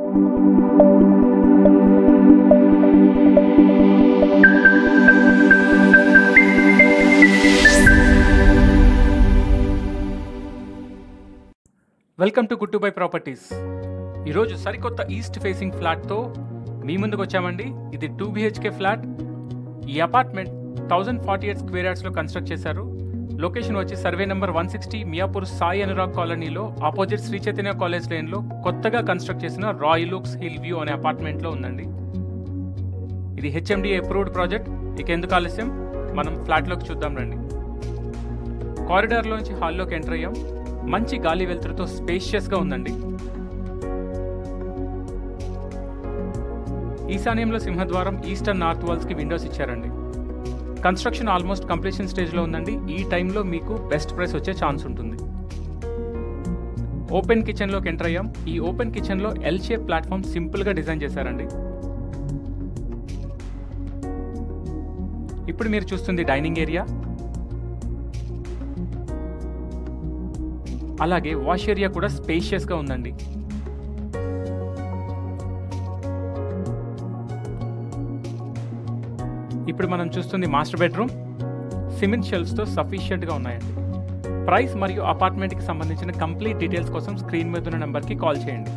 welcome to గుట్టుబై properties ఈరోజు సరికొత్త east facing ఫ్లాట్తో మీ ముందుకు వచ్చామండి ఇది టూ బిహెచ్కే ఫ్లాట్ ఈ apartment thousand forty eight square యార్డ్స్లో కన్స్ట్రక్ట్ చేశారు లొకేషన్ వచ్చి survey number one sixty Miyapur Sai Anurag కాలనీలో ఆపోజిట్ శ్రీ చైతన్య కాలేజ్ లేన్లో కొత్తగా కన్స్ట్రక్ట్ చేసిన రాయ్ లుక్స్ హిల్ వ్యూ అనే అపార్ట్మెంట్లో ఉందండి ఇది హెచ్ఎండి అప్రూవ్డ్ ప్రాజెక్ట్ ఇక ఎందుకు ఆలస్యం మనం ఫ్లాట్లోకి చూద్దాం రండి కారిడార్లోంచి హాల్లోకి ఎంటర్ అయ్యాం మంచి గాలి వెలుతురుతో స్పేషియస్గా ఉందండి ఈశాన్యంలో సింహద్వారం ఈస్టర్న్ నార్త్ వాల్స్కి విండోస్ ఇచ్చారండి కన్స్ట్రక్షన్ ఆల్మోస్ట్ కంప్లీషన్ స్టేజ్లో ఉందండి ఈ టైంలో మీకు బెస్ట్ ప్రైస్ వచ్చే ఛాన్స్ ఉంటుంది ఓపెన్ కిచెన్లోకి ఎంటర్ అయ్యాం ఈ ఓపెన్ కిచెన్లో ఎల్ షేప్ ప్లాట్ఫామ్ సింపుల్గా డిజైన్ చేశారండి ఇప్పుడు మీరు చూస్తుంది డైనింగ్ ఏరియా అలాగే వాష్ ఏరియా కూడా స్పేషియస్గా ఉందండి ఇప్పుడు మనం చూస్తుంది మాస్టర్ బెడ్రూమ్ సిమెంట్ షెల్ఫ్స్తో సఫిషియెంట్గా ఉన్నాయండి ప్రైస్ మరియు అపార్ట్మెంట్కి సంబంధించిన కంప్లీట్ డీటెయిల్స్ కోసం స్క్రీన్ మీద ఉన్న నెంబర్కి కాల్ చేయండి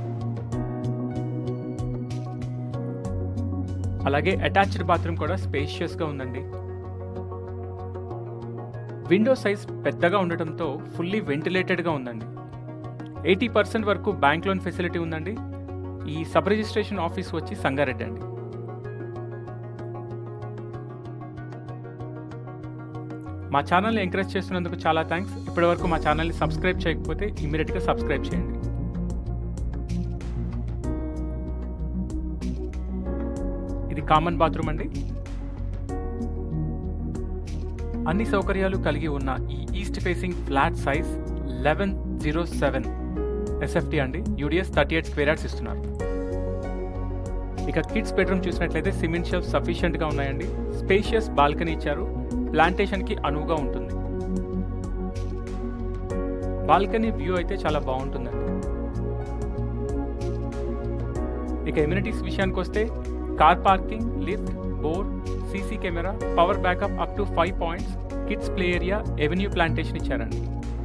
అలాగే అటాచ్డ్ బాత్రూమ్ కూడా స్పేషియస్గా ఉందండి విండో సైజ్ పెద్దగా ఉండటంతో ఫుల్లీ వెంటిలేటెడ్గా ఉందండి ఎయిటీ పర్సెంట్ వరకు బ్యాంక్ లోన్ ఫెసిలిటీ ఉందండి ఈ సబ్ రిజిస్ట్రేషన్ ఆఫీస్ వచ్చి సంగారెడ్డి అండి మా ఛానల్ని ఎంకరేజ్ చేస్తున్నందుకు చాలా థ్యాంక్స్ ఇప్పటివరకు మా ఛానల్ని సబ్స్క్రైబ్ చేయకపోతే ఇమీడియట్గా సబ్స్క్రైబ్ చేయండి ఇది కామన్ బాత్రూమ్ అండి అన్ని సౌకర్యాలు కలిగి ఉన్న ఈ east facing flat size eleven zero seven SFT అండి UDS thirty eight square yards ఇస్తున్నారు ఇక కిడ్స్ బెడ్రూమ్ చూసినట్లయితే సిమెంట్ షెల్ఫ్ సఫిషియెంట్గా ఉన్నాయండి స్పేషియస్ బాల్కనీ ఇచ్చారు ప్లాంటేషన్కి అనువుగా ఉంటుంది బాల్కనీ వ్యూ అయితే చాలా బాగుంటుందండి ఇక ఎమ్యూనిటీస్ విషయానికి వస్తే car parking lift bore CC camera power backup up to five points kids play area avenue plantation ఇచ్చారండి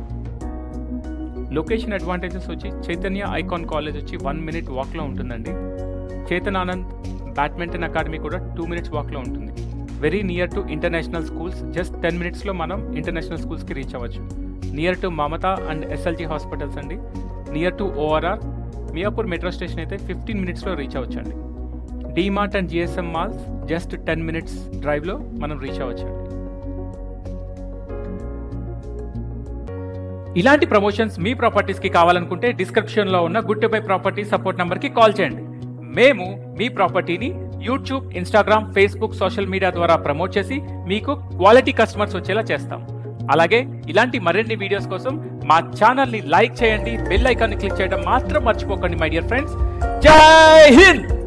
లొకేషన్ అడ్వాంటేజెస్ వచ్చి చైతన్య ఐకాన్ కాలేజ్ వచ్చి వన్ మినిట్ వాక్లో ఉంటుందండి చేతనానంద్ బ్యాడ్మింటన్ అకాడమీ కూడా టూ మినిట్స్ వాక్లో ఉంటుంది very near to international schools just ten మినిట్స్లో మనం ఇంటర్నేషనల్ స్కూల్స్కి రీచ్ అవ్వచ్చు near to Mamata and SLG hospitals అండి near to ORR Miyapur metro station అయితే ఫిఫ్టీన్ మినిట్స్లో రీచ్ అవ్వచ్చు అండి DMart and GSM malls just ten minutes డ్రైవ్లో మనం రీచ్ అవ్వచ్చు ఇలాంటి ప్రమోషన్స్ మీ ప్రాపర్టీస్కి కావాలనుకుంటే డిస్క్రిప్షన్లో ఉన్న గుడ్ బై ప్రాపర్టీ సపోర్ట్ నంబర్కి కాల్ చేయండి మేము మీ ప్రాపర్టీని YouTube Instagram Facebook social media ద్వారా ప్రమోట్ చేసి మీకు క్వాలిటీ కస్టమర్స్ వచ్చేలా చేస్తాం అలాగే ఇలాంటి మరిన్ని వీడియోస్ కోసం మా ఛానల్ని లైక్ చేయండి బెల్ ఐకాన్ని క్లిక్ చేయడం మాత్రం మర్చిపోకండి మై డియర్ ఫ్రెండ్స్ జై హింద్